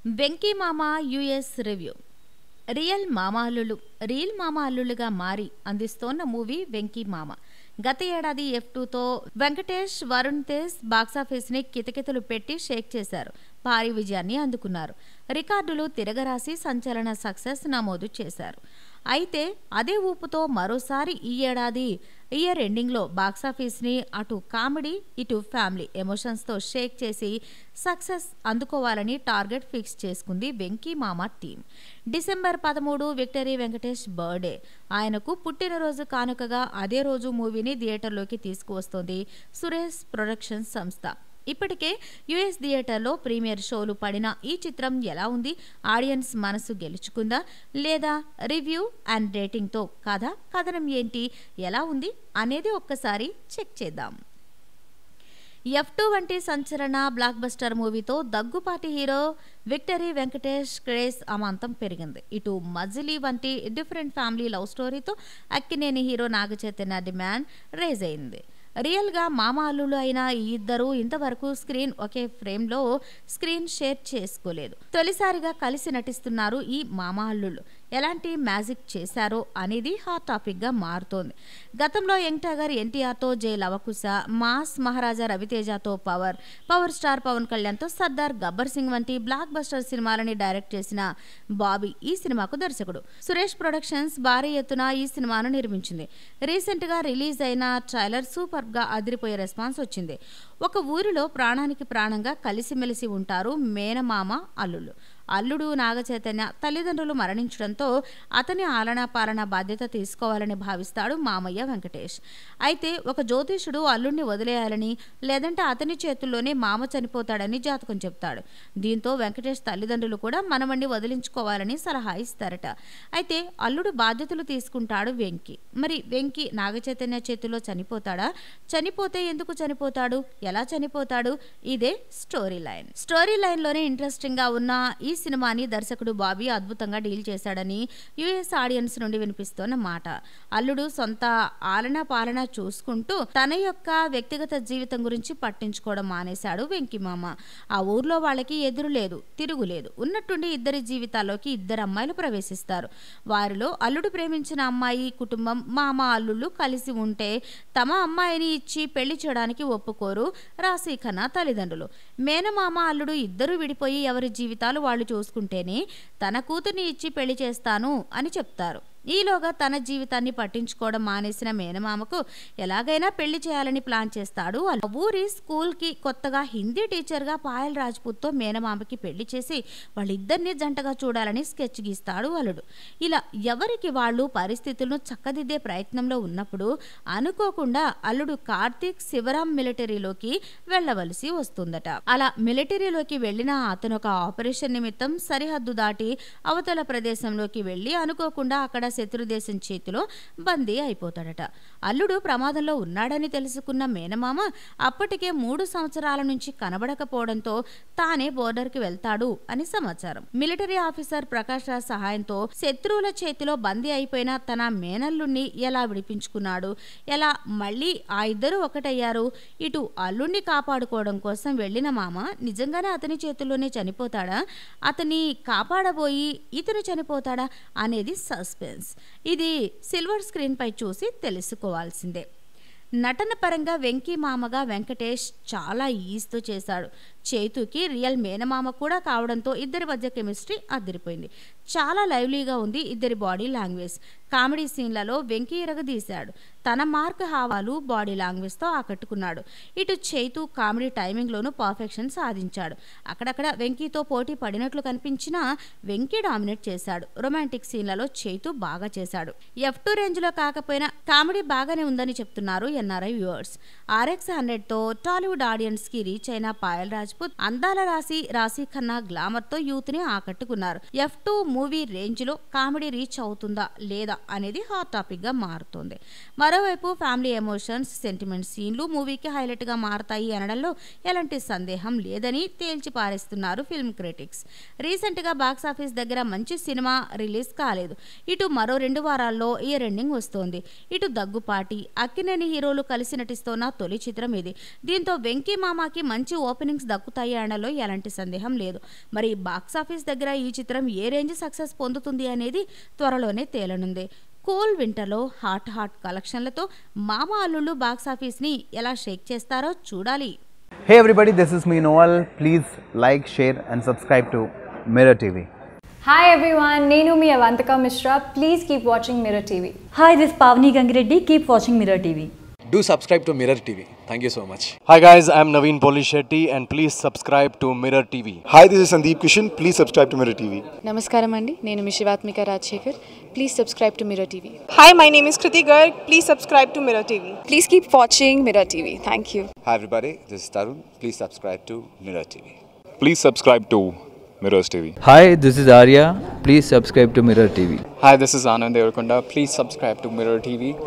వెంకీ మామ US review real మామ అల్లులు real మామ అల్లులుగా మారి అందిస్తోన్న మూవీ వెంకీ మామ గత ఏడాది ఎఫ్ టూతో వెంకటేష్ వరుణ్ తేజ్ బాక్సాఫీస్ని కితకితలు పెట్టి షేక్ చేశారు భారీ విజయాన్ని అందుకున్నారు రికార్డులు తిరగరాసి సంచలన సక్సెస్ నమోదు చేశారు అయితే అదే ఊపుతో మరోసారి ఈ ఏడాది ఇయర్ ఎండింగ్లో బాక్సాఫీస్ని అటు కామెడీ ఇటు ఫ్యామిలీ ఎమోషన్స్తో షేక్ చేసి సక్సెస్ అందుకోవాలని టార్గెట్ ఫిక్స్ చేసుకుంది వెంకీ మామ టీం డిసెంబర్ పదమూడు విక్టరీ వెంకటేష్ బర్త్డే ఆయనకు పుట్టినరోజు కానుకగా అదే రోజు మూవీని థియేటర్లోకి తీసుకువస్తోంది సురేష్ ప్రొడక్షన్స్ సంస్థ ఇప్పటికే యుఎస్ థియేటర్లో ప్రీమియర్ షోలు పడిన ఈ చిత్రం ఎలా ఉంది ఆడియన్స్ మనసు గెలుచుకుందా లేదా రివ్యూ అండ్ రేటింగ్తో కథ కథనం ఏంటి ఎలా ఉంది అనేది ఒక్కసారి చెక్ చేద్దాం ఎఫ్ టూ వంటి సంచలన బ్లాక్ బస్టర్ మూవీతో Daggubati hero victory Venkatesh craze అమాంతం పెరిగింది ఇటు మజిలీ వంటి డిఫరెంట్ ఫ్యామిలీ లవ్ స్టోరీతో Akkineni hero Nagachaitanya demand raise అయింది రియల్గా మామ అల్లులు అయిన ఈ ఇద్దరు ఇంతవరకు స్క్రీన్ ఒకే ఫ్రేమ్లో స్క్రీన్ షేర్ చేసుకోలేదు తొలిసారిగా కలిసి నటిస్తున్నారు ఈ మామ అల్లుళ్ళు ఎలాంటి మ్యాజిక్ చేశారో అనేది హాట్ టాపిక్గా మారుతోంది గతంలో యంగ్ టైగర్ ఎన్టీఆర్తో జై లవకుశ మాస్ మహారాజా రవితేజతో పవర్ పవర్ స్టార్ పవన్ కళ్యాణ్తో సర్దార్ గబ్బర్ సింగ్ వంటి బ్లాక్ బస్టర్ సినిమాలని డైరెక్ట్ చేసిన బాబీ ఈ సినిమాకు దర్శకుడు సురేష్ ప్రొడక్షన్స్ భారీ ఎత్తున ఈ సినిమాను నిర్మించింది రీసెంట్గా రిలీజ్ అయిన ట్రైలర్ సూపర్గా అదిరిపోయే రెస్పాన్స్ వచ్చింది ఒక ఊరిలో ప్రాణానికి ప్రాణంగా కలిసిమెలిసి ఉంటారు మేనమామ అల్లుళ్ళు అల్లుడు నాగచైతన్య తల్లిదండ్రులు మరణించడంతో అతని ఆలన పాలన బాధ్యత తీసుకోవాలని భావిస్తాడు మామయ్య వెంకటేష్ అయితే ఒక జ్యోతిషుడు అల్లుడిని వదిలేయాలని లేదంటే అతని చేతుల్లోనే మామ చనిపోతాడని జాతకం చెప్తాడు దీంతో వెంకటేష్ తల్లిదండ్రులు కూడా మనవణ్ణి వదిలించుకోవాలని సలహా ఇస్తారట అయితే అల్లుడు బాధ్యతలు తీసుకుంటాడు వెంకి మరి వెంకి నాగచైతన్య చేతిలో చనిపోతాడా చనిపోతే ఎందుకు చనిపోతాడు ఎలా చనిపోతాడు ఇదే స్టోరీ లైన్ స్టోరీ లైన్లోనే ఇంట్రెస్టింగ్గా ఉన్న ఈ సినిమాని దర్శకుడు బాబీ అద్భుతంగా డీల్ చేశాడని యుఎస్ ఆడియన్స్ నుండి వినిపిస్తోన్న మాట అల్లుడు సొంత ఆలన పాలన చూసుకుంటూ తన యొక్క వ్యక్తిగత జీవితం గురించి పట్టించుకోవడం మానేశాడు వెంకిమామ ఆ ఊర్లో వాళ్ళకి ఎదురు లేదు తిరుగు లేదు ఉన్నట్టుండి ఇద్దరి జీవితాల్లోకి ఇద్దరు అమ్మాయిలు ప్రవేశిస్తారు వారిలో అల్లుడు ప్రేమించిన అమ్మాయి కుటుంబం మామ అల్లుళ్ళు కలిసి ఉంటే తమ అమ్మాయిని ఇచ్చి పెళ్లి చేయడానికి ఒప్పుకోరు రాశీ ఖన్నా తల్లిదండ్రులు మేనమామ అల్లుడు ఇద్దరు విడిపోయి ఎవరి జీవితాలు వాళ్ళు చూసుకుంటేనే తన కూతుర్ని ఇచ్చి పెళ్లి చేస్తాను అని చెప్తారు ఈలోగా తన జీవితాన్ని పట్టించుకోవడం మానేసిన మేనమామకు ఎలాగైనా పెళ్లి చేయాలని ప్లాన్ చేస్తాడు ఆ ఊరి స్కూల్కి కొత్తగా హిందీ టీచర్గా పాయల్ రాజ్పూత్తో మేనమామకి పెళ్లి చేసి వాళ్ళిద్దరిని జంటగా చూడాలని స్కెచ్ గీస్తాడు అల్లుడు ఇలా ఎవరికి వాళ్ళు పరిస్థితులను చక్కదిద్దే ప్రయత్నంలో ఉన్నప్పుడు అనుకోకుండా అల్లుడు కార్తీక్ శివరాం మిలిటరీలోకి వెళ్ళవలసి వస్తుందట అలా మిలిటరీలోకి వెళ్ళిన అతను ఒక ఆపరేషన్ నిమిత్తం సరిహద్దు దాటి అవతల ప్రదేశంలోకి వెళ్ళి అనుకోకుండా అక్కడ శత్రుదేశం చేతిలో బందీ అయిపోతాడట అల్లుడు ప్రమాదంలో ఉన్నాడని తెలుసుకున్న మేనమామ అప్పటికే మూడు సంవత్సరాల నుంచి కనబడకపోవడంతో తానే బోర్డర్కి వెళ్తాడు అని సమాచారం మిలిటరీ ఆఫీసర్ ప్రకాష్ రాజ్ సహాయంతో శత్రువుల చేతిలో బందీ అయిపోయిన తన మేనల్లుణ్ణి ఎలా విడిపించుకున్నాడు ఎలా మళ్ళీ ఆ ఇద్దరు ఒకటయ్యారు ఇటు అల్లుణ్ణి కాపాడుకోవడం కోసం వెళ్ళిన మామ నిజంగానే అతని చేతుల్లోనే చనిపోతాడా అతని కాపాడబోయి ఇతను చనిపోతాడా అనేది సస్పెన్స్ ఇది సిల్వర్ స్క్రీన్ పై చూసి తెలుసుకోవాల్సిందే నటన పరంగా వెంకీ మామగా వెంకటేష్ చాలా ఈజీతో చేశాడు చేతుకి రియల్ మేనమామ కూడా కావడంతో ఇద్దరి మధ్య కెమిస్ట్రీ అదిరిపోయింది చాలా లైవ్లీగా ఉంది ఇద్దరి బాడీ లాంగ్వేజ్ కామెడీ సీన్లలో వెంకీ ఎరగదీశాడు తన మార్క్ హావాలు బాడీ లాంగ్వేజ్తో ఆకట్టుకున్నాడు ఇటు చైతు కామెడీ టైమింగ్లోనూ పర్ఫెక్షన్ సాధించాడు అక్కడక్కడ వెంకీతో పోటీ పడినట్లు కనిపించినా వెంకీ డామినేట్ చేశాడు రొమాంటిక్ సీన్లలో చైతు బాగా చేశాడు ఎఫ్ టూ రేంజ్లో కాకపోయినా కామెడీ బాగానే ఉందని చెప్తున్నారు ఎన్ఆర్ఐ వ్యూవర్స్ ఆర్ఎక్స్ హండ్రెడ్తో టాలీవుడ్ ఆడియన్స్కి రీచ్ అయిన పాయల్ రాజ్పూత్ అందాల రాశి రాశి ఖన్నా గ్లామర్తో యూత్ని ఆకట్టుకున్నారు ఎఫ్ టూ మూవీ రేంజ్లో కామెడీ రీచ్ అవుతుందా లేదా అనేది హాట్ టాపిక్గా మారుతోంది మరోవైపు ఫ్యామిలీ ఎమోషన్స్ సెంటిమెంట్ సీన్లు మూవీకి హైలైట్గా మారతాయి అనడంలో ఎలాంటి సందేహం లేదని తేల్చి పారేస్తున్నారు ఫిల్మ్ క్రిటిక్స్ రీసెంట్గా బాక్సాఫీస్ దగ్గర మంచి సినిమా రిలీజ్ కాలేదు ఇటు మరో రెండు వారాల్లో ఇయర్ ఎండింగ్ వస్తోంది ఇటు దగ్గుపాటి అక్కినేని హీరోలు కలిసి నటిస్తోన్న తొలి చిత్రం ఇది దీంతో వెంకీ మామాకి మంచి ఓపెనింగ్స్ దక్కు దక్కుతాయి అనలో ఎలాంటి సందేహం లేదు మరి బాక్సాఫీస్ దగ్గర ఈ చిత్రం ఏ రేంజ్ సక్సెస్ పొందుతుంది అనేది త్వరలోనే తేలనుంది కూల్ వింటర్లో హాట్ హాట్ కలెక్షన్లతో మామ అల్లుళ్ళు బాక్సాఫీస్ని ఎలా షేక్ చేస్తారో చూడాలి Hey everybody, this is me Noel. Please like, share, and subscribe to Mirror TV. Hi everyone, Nenu mi Avantika Mishra. Please keep watching Mirror TV. Hi, this is Pavni Gangireddy. Keep watching Mirror TV. Do subscribe to Mirror TV. Thank you so much. Hi guys, I'm Naveen Polishetty and please subscribe to Mirror TV. Hi, this is Sandeep Kishan. Please subscribe to Mirror TV. నమస్కారం అండి నేను మీ Shivathmika Rajasekhar please subscribe to Mirror TV Hi, my name is Kriti Garg. Please subscribe to Mirror TV. Please keep watching Mirror TV thank you Hi everybody, this is Tarun. Please subscribe to Mirror TV. Please subscribe to Mirrors TV. Hi, this is Arya. Please subscribe to Mirror TV. Hi, this is Anand Devarkonda. Please subscribe to Mirror TV.